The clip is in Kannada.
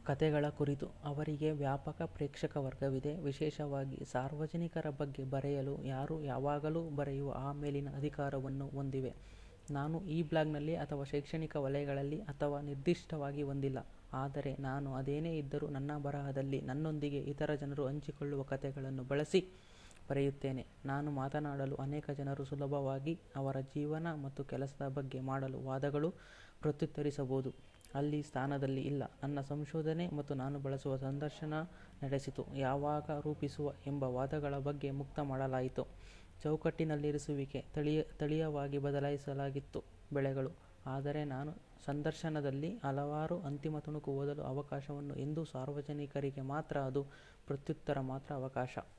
ಕಥೆಗಳ ಕುರಿತು ಅವರಿಗೆ ವ್ಯಾಪಕ ಪ್ರೇಕ್ಷಕವರ್ಗವಿದೆ ವಿಶೇಷವಾಗಿ ಸಾರ್ವಜನಿಕರ ಬಗ್ಗೆ ಬರೆಯಲು ಯಾರು ಯಾವಾಗಲೂ ಬರೆಯುವ ಆ ಮೇಲಿನ ಅಧಿಕಾರವನ್ನು ಹೊಂದಿವೆ ನಾನು ಈ ಬ್ಲಾಗ್ನಲ್ಲಿ ಅಥವಾ ಶೈಕ್ಷಣಿಕ ವಲಯಗಳಲ್ಲಿ ಅಥವಾ ನಿರ್ದಿಷ್ಟವಾಗಿ ಹೊಂದಿಲ್ಲ ಆದರೆ ನಾನು ಅದೇನೇ ಇದ್ದರೂ ನನ್ನ ಬರಹದಲ್ಲಿ ನನ್ನೊಂದಿಗೆ ಇತರ ಜನರು ಹಂಚಿಕೊಳ್ಳುವ ಕಥೆಗಳನ್ನು ಬಳಸಿ ಬರೆಯುತ್ತೇನೆ ನಾನು ಮಾತನಾಡಲು ಅನೇಕ ಜನರು ಸುಲಭವಾಗಿ ಅವರ ಜೀವನ ಮತ್ತು ಕೆಲಸದ ಬಗ್ಗೆ ಮಾಡಲು ವಾದಗಳು ಪ್ರತ್ಯುತ್ತರಿಸಬಹುದು ಅಲ್ಲಿ ಸ್ಥಾನದಲ್ಲಿ ಇಲ್ಲ ನನ್ನ ಸಂಶೋಧನೆ ಮತ್ತು ನಾನು ಬಳಸುವ ಸಂದರ್ಶನ ನಡೆಸಿತು ಯಾವಾಗ ರೂಪಿಸುವ ಎಂಬ ವಾದಗಳ ಬಗ್ಗೆ ಮುಕ್ತ ಮಾಡಲಾಯಿತು ಚೌಕಟ್ಟಿನಲ್ಲಿರಿಸುವಿಕೆ ತಳಿಯ ತಳೀಯವಾಗಿ ಬದಲಾಯಿಸಲಾಗಿತ್ತು ಬೆಳೆಗಳು ಆದರೆ ನಾನು ಸಂದರ್ಶನದಲ್ಲಿ ಹಲವಾರು ಅಂತಿಮ ತುಣುಕು ಓದಲು ಅವಕಾಶವನ್ನು ಎಂದು ಸಾರ್ವಜನಿಕರಿಗೆ ಮಾತ್ರ ಅದು ಪ್ರತ್ಯುತ್ತರ ಮಾತ್ರ ಅವಕಾಶ